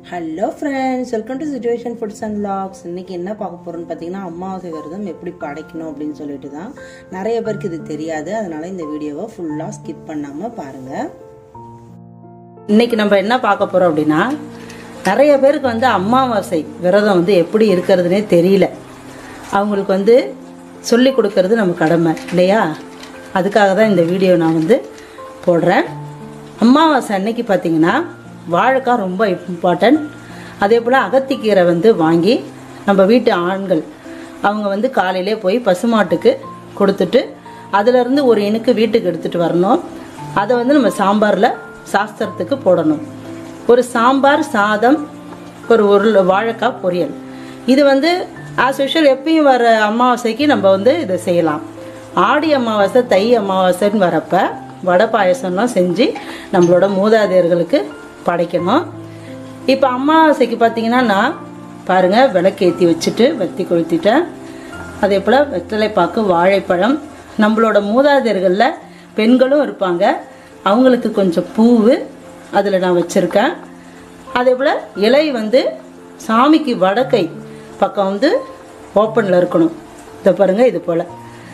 hello friends welcome to situation foods and vlogs இன்னைக்கு என்ன பார்க்க போறோம்னு பார்த்தீங்கன்னா அமாவாசை விரதம் எப்படி படைக்கணும் அப்படின்னு சொல்லிட்டு தான் நிறைய பேருக்கு இது தெரியாது அதனால இந்த வீடியோவை ஃபுல்லாக ஸ்கிப் பண்ணாமல் பாருங்க இன்னைக்கு நம்ம என்ன பார்க்க போறோம் அப்படின்னா நிறைய பேருக்கு வந்து அமாவாசை விரதம் வந்து எப்படி இருக்கிறதுனே தெரியல அவங்களுக்கு வந்து சொல்லி கொடுக்கறது நம்ம கடமை இல்லையா அதுக்காக தான் இந்த வீடியோ நான் வந்து போடுறேன் அமாவாசை அன்னைக்கு பார்த்தீங்கன்னா வாழைக்காய் ரொம்ப இம்பார்ட்டன்ட் அதே போல் அகத்திக்கீரை வந்து வாங்கி நம்ம வீட்டு ஆண்கள் அவங்க வந்து காலையிலே போய் பசுமாட்டுக்கு கொடுத்துட்டு அதுலேருந்து ஒரு இனுக்கு வீட்டுக்கு எடுத்துகிட்டு வரணும் அதை வந்து நம்ம சாம்பாரில் சாஸ்திரத்துக்கு போடணும் ஒரு சாம்பார் சாதம் ஒரு ஒரு வாழைக்காய் பொரியல் இது வந்து ஆஸ் யூஷுவல் எப்பயும் வர அமாவாசைக்கு நம்ம வந்து இதை செய்யலாம் ஆடி அமாவாசை தை அமாவாசைன்னு வரப்ப வடை பாயசம்லாம் செஞ்சு நம்மளோட மூதாதையர்களுக்கு படைக்கணும் இப்போ அமாவாசைக்கு பார்த்தீங்கன்னா நான் பாருங்கள் விளக்கேற்றி வச்சுட்டு வத்தி கொளுத்திட்டேன் அதே போல் வெத்தலைப்பாக்கு வாழைப்பழம் நம்மளோட மூதாதையர்களில் பெண்களும் இருப்பாங்க அவங்களுக்கு கொஞ்சம் பூவு அதில் நான் வச்சுருக்கேன் அதே போல் இலை வந்து சாமிக்கு வடக்கை பக்கம் வந்து ஓப்பனில் இருக்கணும் இதை பாருங்கள் இது போல்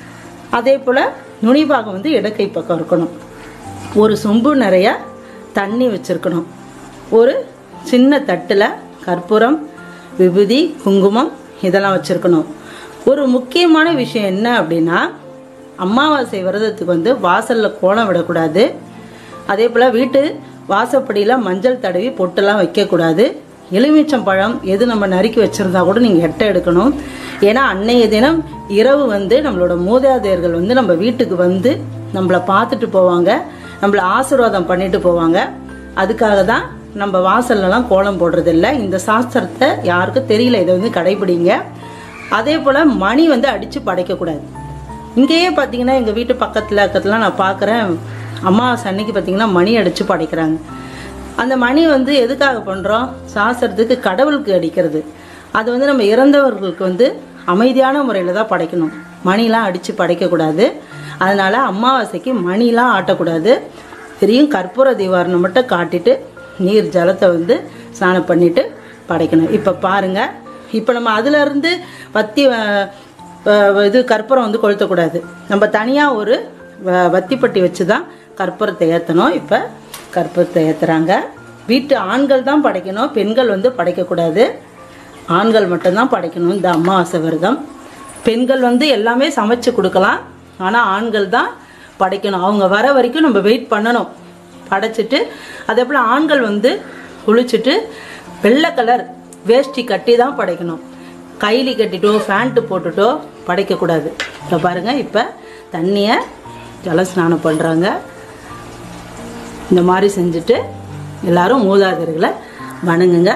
அதே போல் நுனிபாகம் வந்து இடக்கை பக்கம் இருக்கணும் ஒரு சொம்பு நிறைய தண்ணி வச்சுருக்கணும் ஒரு சின்ன தட்டில் கற்பூரம் விபூதி குங்குமம் இதெல்லாம் வச்சுருக்கணும் ஒரு முக்கியமான விஷயம் என்ன அப்படின்னா அமாவாசை விரதத்துக்கு வந்து வாசலில் கோலம் விடக்கூடாது அதே போல் வீட்டு வாசப்படியில் மஞ்சள் தடவி பொட்டெல்லாம் வைக்கக்கூடாது எலுமிச்சம் பழம் எது நம்ம நறுக்கி வச்சுருந்தா கூட நீங்கள் எட்டை எடுக்கணும் ஏன்னா அன்னைய தினம் இரவு வந்து நம்மளோட மூதாதையர்கள் வந்து நம்ம வீட்டுக்கு வந்து நம்மளை பார்த்துட்டு போவாங்க நம்மளை ஆசீர்வாதம் பண்ணிட்டு போவாங்க அதுக்காக தான் நம்ம வாசல்லலாம் கோலம் போடுறதில்ல இந்த சாஸ்திரத்தை யாருக்கும் தெரியல இதை வந்து கடைபிடிங்க அதே போல் மணி வந்து அடித்து படைக்கக்கூடாது இங்கேயே பார்த்தீங்கன்னா எங்கள் வீட்டு பக்கத்தில் பக்கத்துலாம் நான் பார்க்குறேன் அமாவாசை அன்னைக்கு பார்த்தீங்கன்னா மணி அடித்து படைக்கிறாங்க அந்த மணி வந்து எதுக்காக பண்ணுறோம் சாஸ்திரத்துக்கு கடவுளுக்கு அடிக்கிறது அது வந்து நம்ம இறந்தவர்களுக்கு வந்து அமைதியான முறையில் தான் படைக்கணும் மணிலாம் அடித்து படைக்கக்கூடாது அதனால் அமாவாசைக்கு மணிலாம் ஆட்டக்கூடாது பெரியும் கற்பூர தீவாரணம் மட்டும் காட்டிட்டு நீர் ஜலத்தை வந்து ஸ்நானம் பண்ணிட்டு படைக்கணும் இப்போ பாருங்கள் இப்போ நம்ம அதுலேருந்து வத்தி அஹ், அஹ், இது கற்பூரம் வந்து கொளுத்தக்கூடாது நம்ம தனியாக ஒரு வ- வத்திப்பட்டி வச்சு தான் கற்பூரத்தை ஏற்றணும் இப்போ கற்பூரத்தை ஏற்றுறாங்க வீட்டு ஆண்கள் தான் படைக்கணும் பெண்கள் வந்து படைக்கக்கூடாது ஆண்கள் மட்டும்தான் படைக்கணும் இந்த அமாவாசை விரதம் பெண்கள் வந்து எல்லாமே சமைச்சு கொடுக்கலாம் ஆனால் ஆண்கள் தான் படைக்கணும் அவங்க வர வரைக்கும் நம்ம வெயிட் பண்ணணும் படைச்சிட்டு அதே போல் ஆண்கள் வந்து குளிச்சுட்டு வெள்ளை கலர் வேஷ்டி கட்டி தான் படைக்கணும் கைலி கட்டிட்டோ ஃபேண்ட்டு போட்டுட்டோ படைக்கக்கூடாது இப்போ பாருங்கள் இப்போ தண்ணியை ஜல ஸ்நானம் பண்ணுறாங்க இந்த மாதிரி செஞ்சுட்டு எல்லாரும் மூதாதையர்களை வணங்குங்க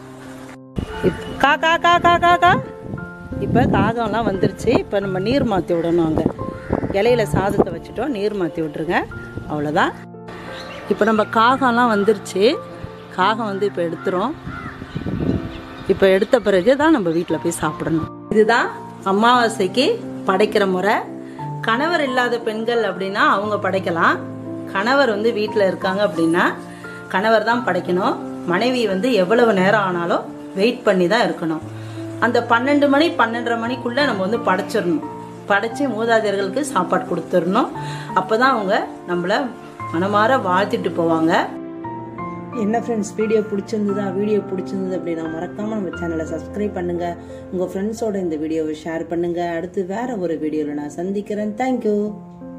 இப் கா கா கா கா கா கா இப்போ காகம்லாம் வந்துருச்சு இப்போ நம்ம நீர் மாற்றி விடணும் அங்கே இலையில சாதத்தை வச்சுட்டோம் நீர் மாற்றி விட்ருங்க அவ்வளோதான் இப்போ நம்ம காகம்லாம் வந்துருச்சு காகம் வந்து இப்போ எடுத்துரும் இப்போ எடுத்த பிறகு தான் நம்ம வீட்டில் போய் சாப்பிடணும் இதுதான் அமாவாசைக்கு படைக்கிற முறை கணவர் இல்லாத பெண்கள் அப்படின்னா அவங்க படைக்கலாம் கணவர் வந்து வீட்டில் இருக்காங்க அப்படின்னா கணவர் தான் படைக்கணும் மனைவி வந்து எவ்வளவு நேரம் ஆனாலும் வெயிட் பண்ணி தான் இருக்கணும் அந்த பன்னெண்டு மணி பன்னெண்டரை மணிக்குள்ள நம்ம வந்து படைச்சிடணும் படைச்சு மூதாதையர்களுக்கு சாப்பாடு கொடுத்துடணும் அப்பதான் அவங்க நம்மள மனமார வாழ்த்திட்டு போவாங்க என்ன ஃப்ரெண்ட்ஸ் வீடியோ பிடிச்சிருந்ததா வீடியோ பிடிச்சிருந்தது அப்படின்னா மறக்காம நம்ம சேனலை சப்ஸ்கிரைப் பண்ணுங்க உங்க ஃப்ரெண்ட்ஸோட இந்த வீடியோவை ஷேர் பண்ணுங்க அடுத்து வேற ஒரு வீடியோவில் நான் சந்திக்கிறேன் தேங்க்யூ